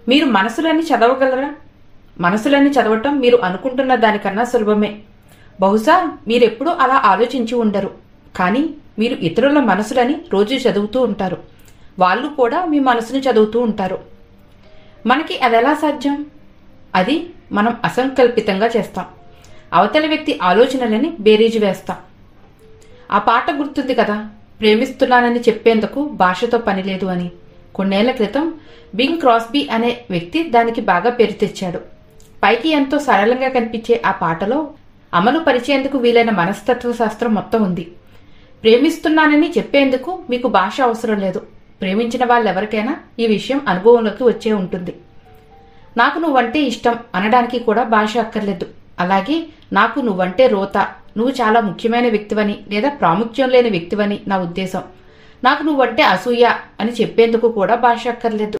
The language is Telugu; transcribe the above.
మీరు మనసులని చదవగలరా మనసులని చదవటం మీరు అనుకుంటున్న దానికన్నా సులభమే బహుశా మీరెప్పుడూ అలా ఆలోచించి ఉండరు కానీ మీరు ఇతరుల మనసులని రోజు చదువుతూ ఉంటారు వాళ్ళు కూడా మీ మనసుని చదువుతూ ఉంటారు మనకి అదెలా సాధ్యం అది మనం అసంకల్పితంగా చేస్తాం అవతలి వ్యక్తి ఆలోచనలని బేరీజు వేస్తాం ఆ పాట గుర్తుంది కదా ప్రేమిస్తున్నానని చెప్పేందుకు భాషతో పని లేదు అని కొన్నేళ్ల క్రితం బింగ్ క్రాస్బీ అనే వ్యక్తి దానికి బాగా పేరు తెచ్చాడు పైకి ఎంతో సరళంగా కనిపించే ఆ పాటలో అమలు పరిచేందుకు వీలైన మనస్తత్వ శాస్త్రం మొత్తం ఉంది ప్రేమిస్తున్నానని చెప్పేందుకు మీకు భాష అవసరం లేదు ప్రేమించిన వాళ్ళెవరికైనా ఈ విషయం అనుభవంలోకి వచ్చే ఉంటుంది నాకు నువ్వంటే ఇష్టం అనడానికి కూడా భాష అక్కర్లేదు అలాగే నాకు నువ్వంటే రోత నువ్వు చాలా ముఖ్యమైన వ్యక్తివని లేదా ప్రాముఖ్యం లేని వ్యక్తివని నా ఉద్దేశం నాకు నువ్వంటే అసూయ అని చెప్పేందుకు కూడా భాష అక్కర్లేదు